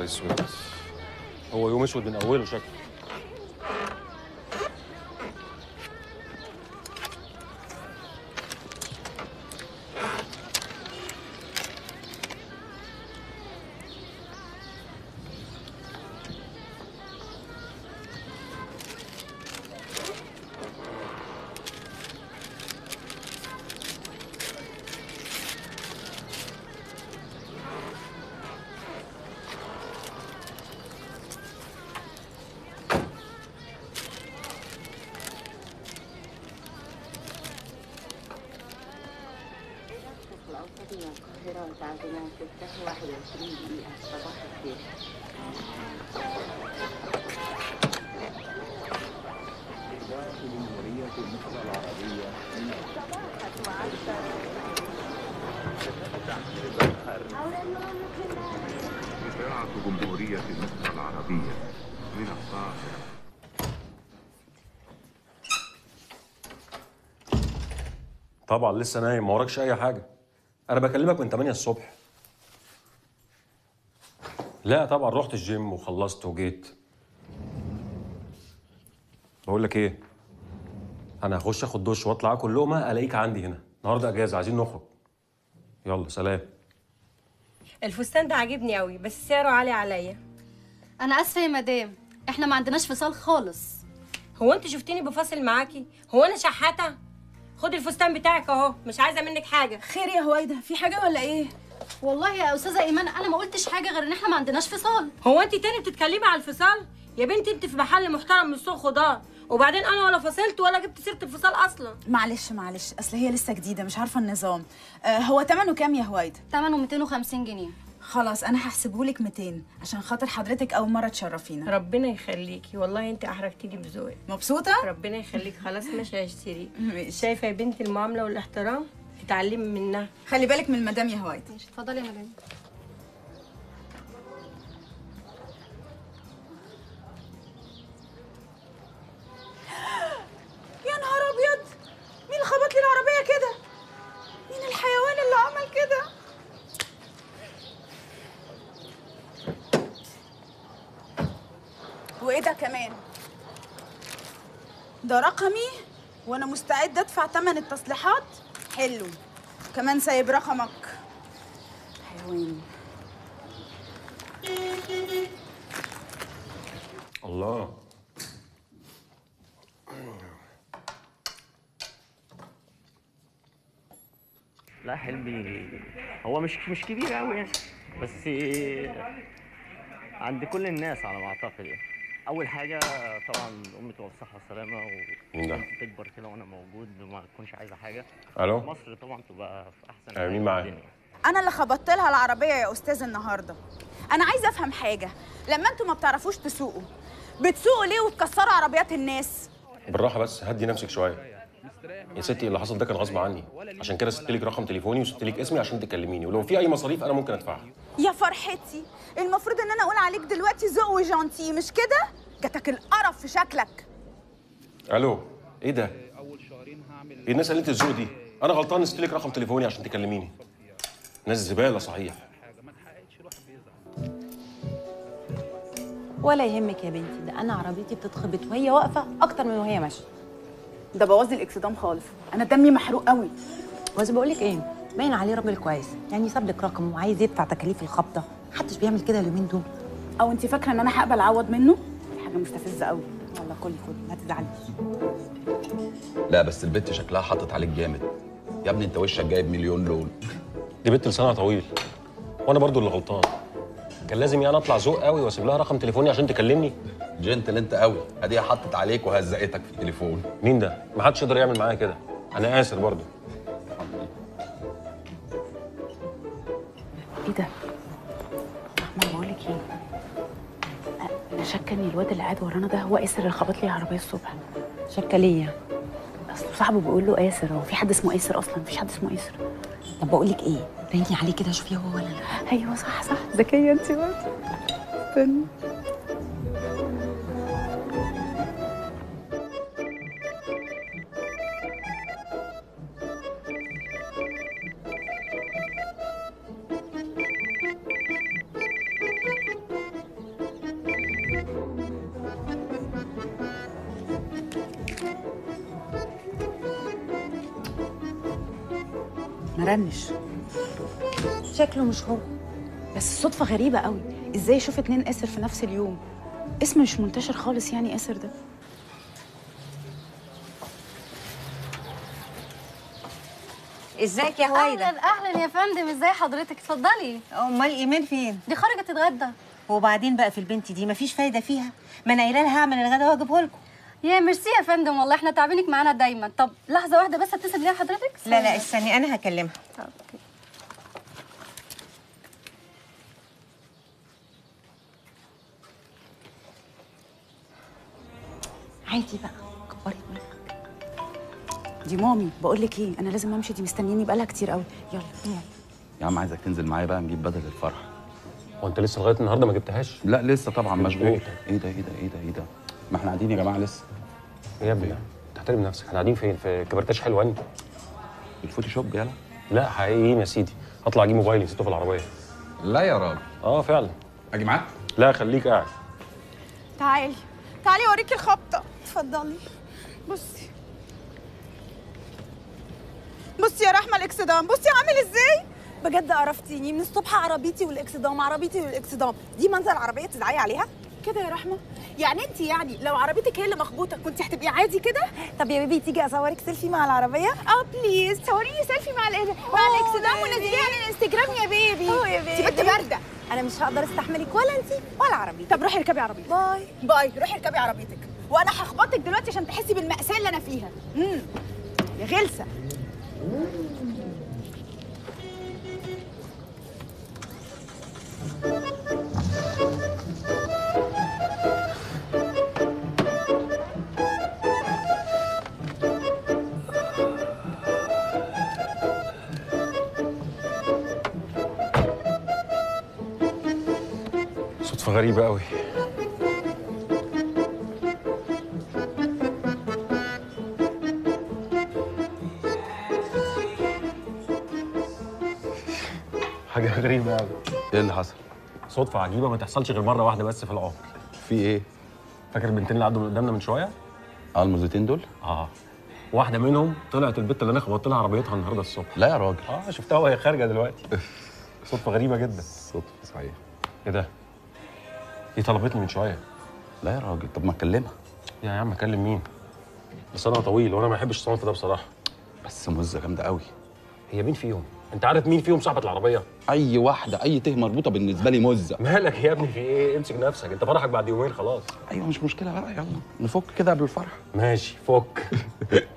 اسود هو يوم اسود من اوله شكله الأوسط من القاهرة وساعتنا 6 21 دقيقة صباح الخير إذاعة جمهورية مصر العربية من القاهرة طبعا لسه نايم ما وراكش اي حاجه انا بكلمك من 8 الصبح لا طبعا رحت الجيم وخلصت وجيت بقول لك ايه انا هخش اخد دش واطلع اكل لقمه الاقيك عندي هنا النهارده اجازه عايزين نخرج يلا سلام الفستان ده عاجبني قوي بس سعره عالي عليا انا اسفه يا مدام احنا ما عندناش فصال خالص هو انت شفتيني بفاصل معاكي هو انا شحاته خدي الفستان بتاعك اهو مش عايزه منك حاجه خير يا هويدا في حاجه ولا ايه والله يا استاذه ايمان انا ما قلتش حاجه غير ان احنا ما عندناش فصال هو انت تاني بتتكلمي على الفصال يا بنتي انت في محل محترم من سوق خضار وبعدين انا ولا فصلت ولا جبت سيره الفصال اصلا معلش معلش اصل هي لسه جديده مش عارفه النظام آه هو ثمنه كام يا هويدا ثمنه 250 جنيه خلاص انا هحسبه لك 200 عشان خاطر حضرتك اول مره تشرفينا ربنا يخليكي والله انت احرجتيني بذوقك مبسوطه ربنا يخليك خلاص مش هشتري ماشي. شايفه يا بنتي المعامله والاحترام تتعلمي منها خلي بالك من المدام يا هويدا ماشي اتفضلي يا مدام يا نهار ابيض مين اللي خبط لي العربيه كده مين الحيوان اللي عمل كده وايه ده كمان ده رقمي وانا مستعده ادفع ثمن التصليحات حلو كمان سايب رقمك حيوان الله لا حلمي هو مش مش كبير قوي يعني بس عند كل الناس على ما اعتقد يعني اول حاجه طبعا امي تبقى بصحه وسلامه مين ده؟ وتكبر كده وانا موجود وما تكونش عايزه حاجه الو مصر طبعا تبقى في احسن أيوة، مين حال معايا؟ في الدنيا. انا اللي خبطت لها العربيه يا استاذ النهارده انا عايزه افهم حاجه لما انتوا ما بتعرفوش تسوقوا بتسوقوا ليه وتكسروا عربيات الناس بالراحه بس هدي نفسك شويه يا ستي اللي حصل ده كان غصب عني عشان كده سبت لك رقم تليفوني وسبت لك اسمي عشان تكلميني ولو في اي مصاريف انا ممكن ادفعها يا فرحتي المفروض ان انا اقول عليك دلوقتي ذوق وجانتي مش كده جاتك القرف في شكلك الو ايه ده ايه الناس قلت الذوق دي انا غلطان نسيت لك رقم تليفوني عشان تكلميني ناس زباله صحيح ولا يهمك يا بنتي ده انا عربيتي بتتخبط وهي واقفه اكتر من وهي ماشيه ده بوظ لي الاكسدام خالص انا دمي محروق قوي بس بقول لك ايه باين عليه راجل كويس يعني ساب لك رقم وعايز يدفع تكاليف الخبطه محدش بيعمل كده اليومين دول او انت فاكره ان انا هقبل اعوض منه دي حاجه مستفزه قوي والله كلي كلي ما تزعليش لا بس البت شكلها حاطط عليك جامد يا ابني انت وشك جايب مليون لون دي بنت لسانها طويل وانا برضو اللي غلطان كان لازم يعني اطلع ذوق قوي واسيب لها رقم تليفوني عشان تكلمني جنتل انت قوي اديها حطت عليك وهزقتك في التليفون مين ده ما حدش يقدر يعمل معايا كده انا اسر برضو ايه ده؟ ما بقول لك ايه؟ أ- انا شاكه ان الواد اللي قاعد ورانا ده هو اسر اللي خبط لي العربيه الصبح شكه ليا اصل صاحبه بيقول له اسر هو في حد اسمه اسر اصلا مفيش حد اسمه اسر طب بقول لك ايه ريني عليه كده شوفي هو ولا لا ايوه صح صح ذكيه انت برضه استني مرنش شكله مش هو بس الصدفه غريبه قوي ازاي اشوف اتنين اسر في نفس اليوم اسم مش منتشر خالص يعني اسر ده ازيك يا هايده اهلا اهلا يا فندم ازاي حضرتك اتفضلي امال ايمان فين دي خرجت تتغدى وبعدين بقى في البنت دي مفيش فايده فيها ما انا قايله لها هعمل الغدا واجيبه لكم يا ميرسي يا فندم والله احنا تعبينك معانا دايما طب لحظه واحده بس اتصل بيها حضرتك لا لا استني انا هكلمها طب أوكي. عادي بقى كبري دماغك دي مامي بقول لك ايه انا لازم امشي دي مستنياني بقالها كتير قوي يلا يا عم عايزك تنزل معايا بقى نجيب بدل الفرح هو انت لسه لغايه النهارده ما جبتهاش لا لسه طبعا مش مشغول إيه؟ ايه ده ايه ده ايه ده ايه ده ما احنا قاعدين يا جماعه لسه يا ابني تحترم نفسك احنا قاعدين فين في كبرتاش حلوان الفوتوشوب يلا لا حقيقيين يا سيدي هطلع اجيب موبايلي نسيته في العربيه لا يا راجل اه فعلا اجي معاك لا خليك قاعد تعالي تعالي اوريكي الخبطه اتفضلي بصي بصي يا رحمه الاكسدام بصي عامل ازاي بجد قرفتيني من الصبح عربيتي والاكسدام عربيتي والاكسدام دي منظر عربيه تزعلي عليها كده يا رحمه يعني انت يعني لو عربيتك هي اللي مخبوطه كنت هتبقي عادي كده طب يا بيبي تيجي اصورك سيلفي مع العربيه اه بليز صوريني سيلفي مع ال مع الاكسدام ونزليها على الانستجرام يا بيبي أوه يا انت بنت بيبي. بارده انا مش هقدر استحملك ولا انت ولا عربيتي طب روحي اركبي عربيتك باي باي روحي اركبي عربيتك وانا هخبطك دلوقتي عشان تحسي بالمأساة اللي انا فيها امم يا غلسه صدفه غريبه قوي حاجه غريبه قوي ايه اللي حصل صدفه عجيبه ما تحصلش غير مره واحده بس في العمر في ايه فاكر البنتين اللي عدوا من قدامنا من شويه اه الموزتين دول اه واحده منهم طلعت البت اللي انا خبطت لها عربيتها النهارده الصبح لا يا راجل اه شفتها وهي خارجه دلوقتي صدفه غريبه جدا صدفه صحيح ايه ده دي طلبتني من شويه لا يا راجل طب ما تكلمها يا عم اكلم مين بس انا طويل وانا ما بحبش الصنف ده بصراحه بس مزه جامده قوي هي مين فيهم انت عارف مين فيهم صاحبه العربيه اي واحده اي ته مربوطه بالنسبه لي مزه مالك يا ابني في ايه امسك نفسك انت فرحك بعد يومين خلاص ايوه مش مشكله بقى يلا نفك كده قبل الفرح ماشي فك